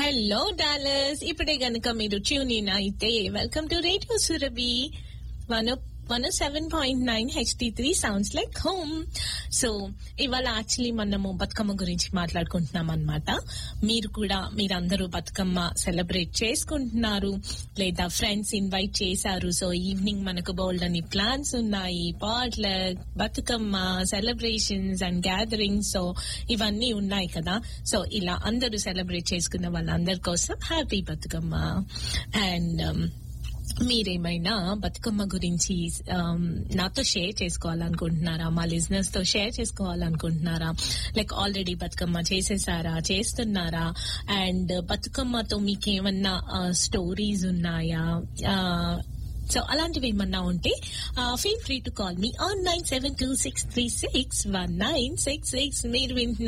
hello dollars ఇప్పుడే గనుక మీరు ట్యూన్ ఇన్ అయితే welcome to radio Surabhi one one seven point nine HD three sounds like home so ఇవాళ actually మనము బతుకమ్మ గురించి మాట్లాడుకుంటున్నాం అనమాట మీరు కూడా మీరందరూ బతుకమ్మ సెలబ్రేట్ చేసుకుంటున్నారు లేదా ఫ్రెండ్స్ ఇన్వైట్ చేశారు సో ఈవినింగ్ మనకు బోల్డ్ అని ప్లాన్స్ ఉన్నాయి potluck Bathukamma celebrations and gatherings so ఇవన్నీ ఉన్నాయి కదా సో ఇలా అందరూ సెలబ్రేట్ చేసుకున్న వాళ్ళందరి కోసం హ్యాపీ బతుకమ్మ అండ్ మీరేమైనా బతుకమ్మ గురించి um, నాతో షేర్ చేసుకోవాలనుకుంటున్నారా మా లిజినెస్ తో షేర్ చేసుకోవాలనుకుంటున్నారా లైక్ ఆల్రెడీ బతుకమ్మ చేసేసారా చేస్తున్నారా అండ్ బతుకమ్మతో మీకు ఏమన్నా స్టోరీస్ ఉన్నాయా సో అలాంటివి ఏమన్నా ఉంటే feel free to call me on nine seven two six three six one nine six six మీరు వింటున్న